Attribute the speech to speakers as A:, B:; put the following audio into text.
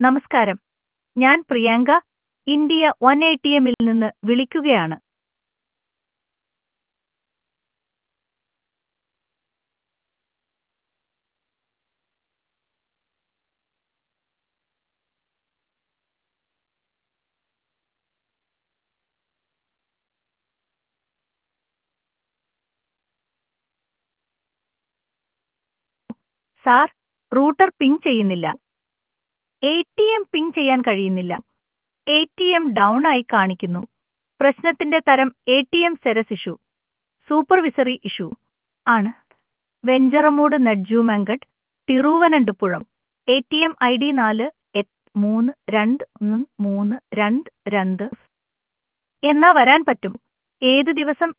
A: നമസ്കാരം ഞാൻ Priyanka India one A T എമ്മിൽ നിന്ന് വിളിക്കുകയാണ് സാർ റൂട്ടർ പിങ് ചെയ്യുന്നില്ല എ ടി എം പിങ് ചെയ്യാൻ കഴിയുന്നില്ല എ ടി എം ഡൗൺ ആയി കാണിക്കുന്നു പ്രശ്നത്തിന്റെ തരം എ ടി എം സെരസ് ഇഷ്യൂ സൂപ്പർവിസറി ഇഷ്യൂ ആണ് Venjaramoodu Nedumangad Thiruvananthapuram A T M I D നാല് എട്ട് മൂന്ന് രണ്ട് ഒന്ന് മൂന്ന് രണ്ട് രണ്ട് എന്നാ വരാൻ പറ്റും ഏത് ദിവസം